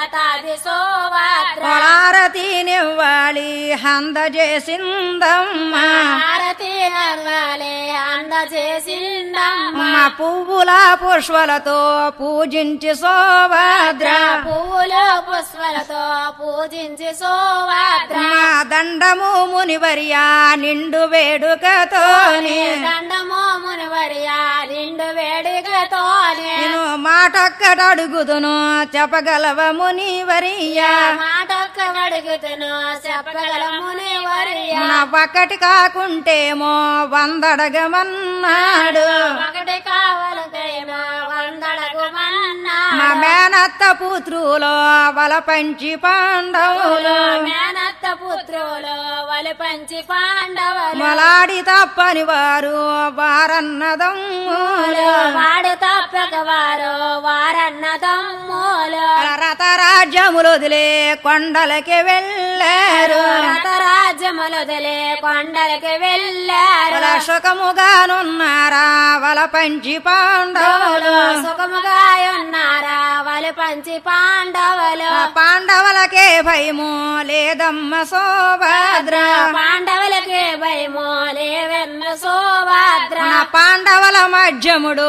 తాది సోభద్ర పొలారతి నివ్వాలి అందజేసిందమ్మ హారతి అవ్వాలి అందజేసిందమ్మ మా పువ్వుల పుష్పలతో పూజించి సోభద్ర పువ్వులు పుష్పలతో పూజించి సోభద్ర మా దండము మునివర్యా నిండు వేడుకతోని దండమో మునివర్యా నిండు వేడుకతోనే నేను మాటొక్కట అడుగుదును చెప్పగలవ మునివర్యా మాటొక్క అడుగుతును చెప్పగల మునివర్యా నా ఒక్కటి కాకుంటేమో వందడగమన్నాడు ఒకటి కావాలకైనా వందడకు మన్నా మా మేనత్త పుత్రులో వల పంచి పాండవులు మేనత్త పుత్రులు వలి పంచి పాండవులు మొలాడి తప్పని వారు వారన్నదమ్ములు వాడు తప్పక వారు వారన్న తమ్ములు రథరాజ్యములు వదిలే కొండలకి వెళ్ళారు రాజ్యములొదిలే కొండలకి వెళ్ళారు వల సుఖముగానున్నారా వల పంచి పాండవులు సుఖముగా ఉన్నారా వలి పంచి పాండవులు ఆ పాండవులకే భయము లేదమ్మ సోభద్ర పాండవులకి భయము లేవెన్న సోభద్ర మన పాండవుల మధ్యముడు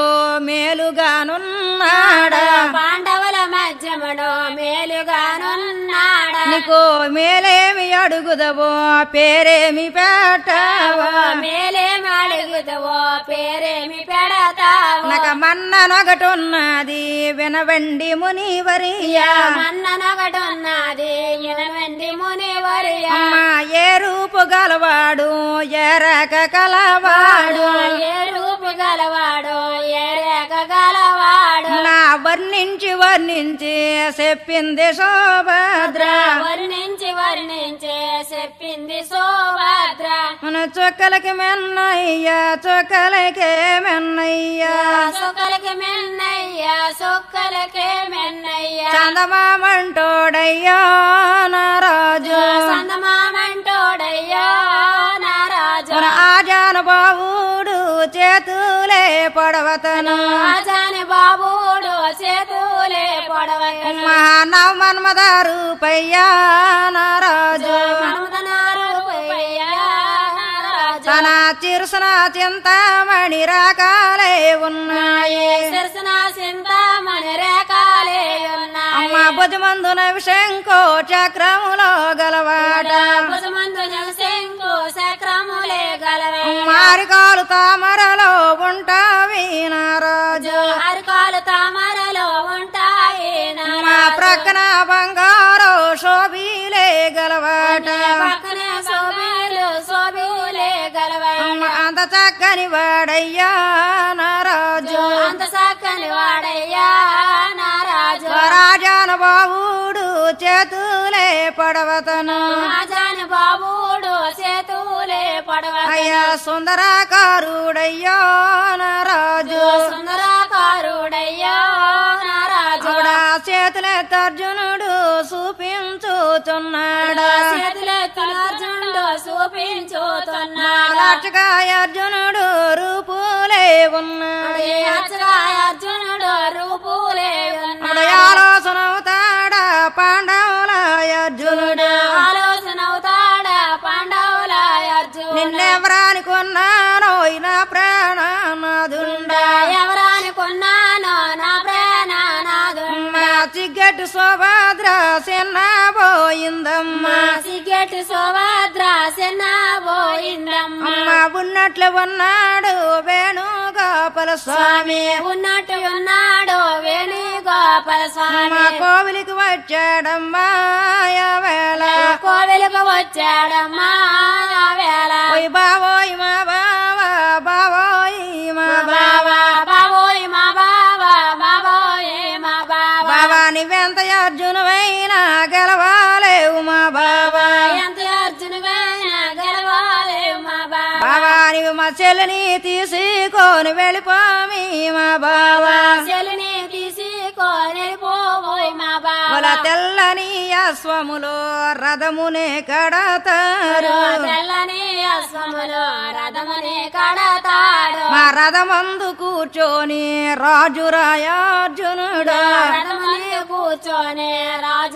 మేలుగానున్నాడా పాండవుల మధ్యముడు మేలుగానున్నాడా నీకు మేలేమి అడుగుదవో పేరేమి పెట్టవో మేలేమి అడుగుతావో పేరేమి పెడతావో నక మన్న నగటున్నది వినవండి మునివరియా మన్ననొకటున్నది ఎనవండి మునివరియ అమ్మ ఏ రూపు గలవాడు ఏ రక కలవాడు ఏ రూపు గలవాడు ఏ రేఖ గలవాడు నా వర్ణించి వర్ణించి చెప్పింది శోభద్ర వర్ణించి వర్ణించి చెప్పింది సోభద్ర మన చొక్కలకి మెన్నయ్యా చొక్కలకే మెన్నయ్యా సొక్కలకి మెన్నయ్య సొక్కలకే మెన్నయ్య చందమామంటోడయ్యా నా రాజు సందమామంటోడయ్యో నారాజు మన ఆజానుబావుడు చేతులే పడవతను రాజాని బాబుడు చేతులే పొడవ మహానవ మన్మద రూపయ్యా నా రాజు మనుమదనారు పోయ్యా నారాజు తన చిరుసన చింతామణి రాకాలే ఉన్నాయి శిరసన సింతామణి రేఖాలే ఉన్నాయి అమ్మ భుజమందున శంకో చక్రములో గలవాడ భుజమందు శంకు చక్రములే గలవే మారికాలు తామరలో ఉంటావి నా రాజు అరికాలు తామరలో ఉంటాయి మా నారాజు ప్రక్కన బంగారు శోభిలే గలవాట పక్కనే శోభిలు శోభిలే గలవే అమ్మ అంత చక్కని వాడయ్యా నా రాజు అంత చక్కని వాడయ్యా నారాజు రాజాన బావుడు చేతులే పడవతను రాజాని బాబుడు చేతులే పడవ అయ్యా సుందరాకారుడయ్యా నా రాజు సుందరాకారుడయ్యా నారాజు ఆవిడ చేతులే తర్జునుడు చూపించుతున్నాడా చేతులెత్తులర్జునుడు చూపించుతున్నాడు లక్షగా అర్జునుడు రూపులే ఉన్నాడు అచ్చగాయ అర్జునుడు రూపులే ఆవిడ ఉన్నాడు ఆలోచన అవుతాడా పాండవుల అర్జునుడు ఆలోచన అవుతాడా పాండవుల అర్జునుడు నిన్నెవరానుకున్నానో నా ప్రాణనాదుండా ఎవరనుకున్నానో నా ప్రాణనాథుడు మా చిగ్గట్టు శోభద్ర చిన్న పోయిందమ్మా సిగ్గెట్టు సుభద్ర చిన్న పోయిందమ్మ అమ్మ ఉన్నట్లు ఉన్నాడు వేణుగోపాల స్వామి ఉన్నట్టు ఉన్నాడు వేణుగోపాల మా స్వామి కోవిలికి వచ్చాడమ్మా వేళ కోవెలకు వచ్చాడమ్మా ఆ వేళ ఓయ్ బావోయ్ మా బావా బావోయ్ మా బావా బావా బావోయ్ మా బావా బావోయ్ మా బావా బావా నువ్వెంత అర్జునువైనా గెలవాలేవు మా బావా ఎంత అర్జునుగైనా గెలవాలి మా బావా బావా నువ్వు మా చెల్లిని తీసుకొని వెళ్ళిపోమి మా బావా చెల్లిని తీసుకొని పోవోయ్ మా వాళ్ళ బావా తెల్లని అశ్వములో రథమునే కడతారు తెల్లని అశ్వములో రథముని కడతాడు మా రథమందు కూర్చొని రాజు రాయార్జునుడు రథముని కూర్చొని రాజు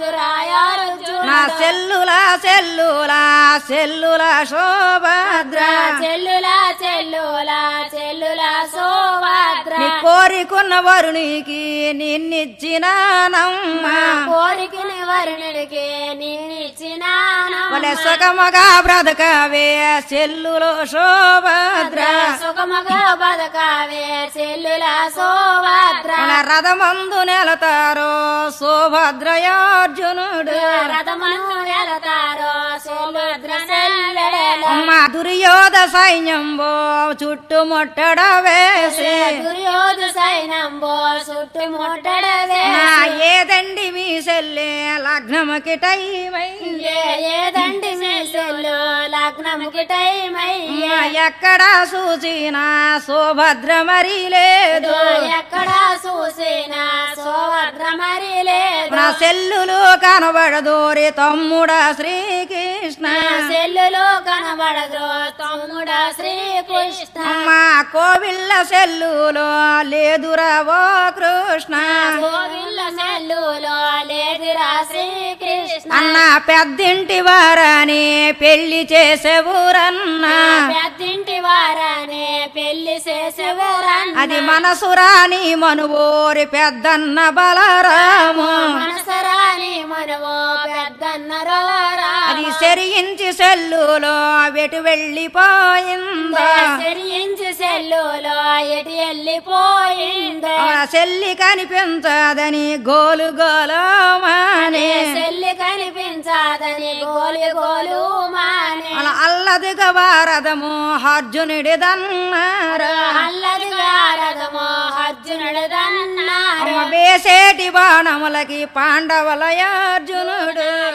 సెల్లుల సెల్లుల సెల్లుల శోభద్ర చెల్లుల చెల్లుల చెల్లుల సోభద్ర నీ కోరికున్న వరునికి నిన్నిచ్చినానమ్మా కోరికని వరుణుడికి నిన్నిచ్చినాను వలె సుఖముగా బ్రతకవే సెల్లులో శోభద్ర సుఖముగా బతకావే చెల్లుల సోభద్ర మన రథమందు నెలతారో శోభద్రయార్జునుడు రథమును వెళతారో సుభద్ర సెల్లెడల అమ్మ దుర్యోధ సైన్యంబో చుట్టుముట్టడ వేసి దుర్యోధ సైనంబో చుట్టుముట్టడవే నా ఏదండి మీ సెల్లే లగ్నముకి టైమైంది ఏదండి మీసెల్లు లగ్నముకి టైం అయ్యే ఎక్కడ చూసినా శోభద్ర మరి లేదు ఎక్కడ చూసినా సోభద్ర మరి లేదు నా సెల్లులు కనబడదోరి తమ్ముడా శ్రీకృష్ణ సెల్లులో కనబడదు తమ్ముడ శ్రీకృష్ణ అమ్మ కోవిళ్ళ సెల్లులో లేదురా ఓ కృష్ణ గోవిల్ల సెల్లులో లేదురా శ్రీకృష్ణ అన్న పెద్దింటి వారని పెళ్లి చేసేవురన్నా పెద్దింటి వారనే పెళ్లి చేసేవారన్న అది మనసురాని మనువోరి పెద్దన్న బలరాము మనసరాని మనవో పెద్దన్నరోరా అది సెరించి సెల్లులో వెటు వెళ్ళిపోయిందో సరించి సెల్లులో ఎటు వెళ్ళిపోయిందో ఆ సెల్లి కనిపించదని గోలు గోలమానే సెల్లి కనిపించాదని గోలు గోలు మానే అలా అల్లదిగ వారదము అర్జునుడిదన్నారు అల్లది గారదమో అర్జునుడు దన్నారు వేసేటి బాణములకి పాండవుల అర్జునుడు